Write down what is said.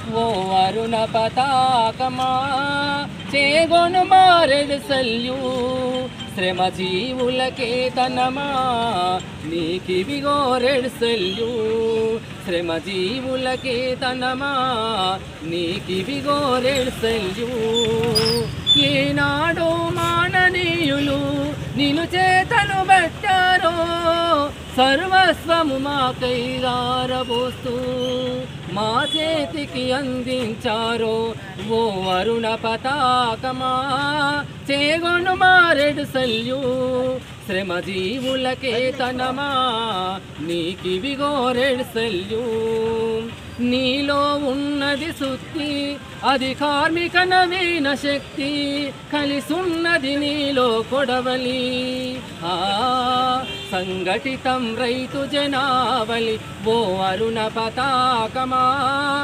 ఓ అరుణ పతాకమా చేగొను మారెడు salute శ్రమ జీవులకే తనమా నీకివిగో రెడు salute శ్రమ జీవులకే తనమా నీకివిగో రెడు salute ఏనాడో మాననీయులు నిన్ను చేతను పెట్టారో సర్వస్వము మాకై దారబోస్తూ మా చేతికి అందించారో ఓ అరుణ పతాకమా చేగొను మారెడు సల్యూ శ్రమ జీవులకే తనమా నీకివిగో రెడు సల్యూ నీలో ఉన్నది శుద్ధి అది కార్మిక నవీన శక్తి కలిసున్నది నీలో కొడవలి ఆ సంఘటితం రైతు జనావలి ఓ అరుణ పతాకమా